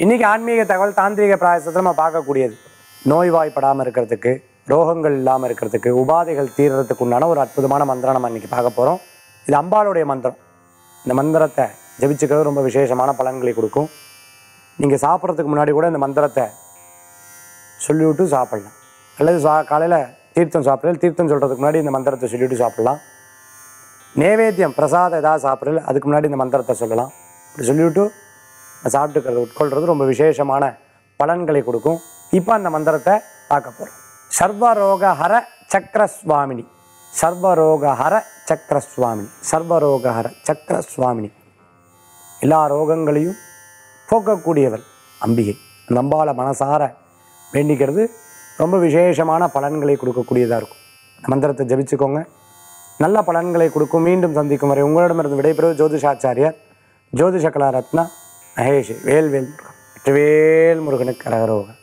இன்றைக்கி ஆன்மீக தகவல் தாந்திரிக பிராயசத்தில் நம்ம பார்க்கக்கூடியது நோய்வாய்ப்படாமல் இருக்கிறதுக்கு ரோகங்கள் இல்லாமல் இருக்கிறதுக்கு உபாதைகள் தீர்றதுக்கு உண்டான ஒரு அற்புதமான மந்திரம் நம்ம இன்றைக்கி பார்க்க போகிறோம் இது அம்பாளுடைய மந்திரம் இந்த மந்திரத்தை ஜபிச்சுக்கிறது ரொம்ப விசேஷமான பலன்களை கொடுக்கும் நீங்கள் சாப்பிட்றதுக்கு முன்னாடி கூட இந்த மந்திரத்தை சொல்லிவிட்டு சாப்பிட்லாம் அல்லது சா காலையில் தீர்த்தம் சாப்பிடல தீர்த்தம் சொல்கிறதுக்கு முன்னாடி இந்த மந்திரத்தை சொல்லிவிட்டு சாப்பிட்லாம் நேவேத்தியம் பிரசாதம் ஏதாவது சாப்பிட்றல அதுக்கு முன்னாடி இந்த மந்திரத்தை சொல்லலாம் இப்படி சொல்லிவிட்டு சாப்பிட்டுக்கிறது உட்கொள்கிறது ரொம்ப விசேஷமான பலன்களை கொடுக்கும் இப்போ அந்த மந்திரத்தை பார்க்க போகிறோம் சர்வரோகஹர சக்கரஸ்வாமினி சர்வரோகஹர சக்கரஸ்வாமினி சர்வரோகஹர சக்கரஸ்வாமினி எல்லா ரோகங்களையும் போக்கக்கூடியவள் அம்பிகை அந்த அம்பாளை மனசார வேண்டிக்கிறது ரொம்ப விசேஷமான பலன்களை கொடுக்கக்கூடியதாக இருக்கும் இந்த மந்திரத்தை ஜபிச்சுக்கோங்க நல்ல பலன்களை கொடுக்கும் மீண்டும் சந்திக்கும் வரை உங்களிடமிருந்து விடைபெறுவது ஜோதிஷாச்சாரியார் ஜோதிஷ கலா ரத்னா மகேஷ் வேல்வேல் முருகன் வெற்றிவேல் முருகனுக்கு கரகரோகன்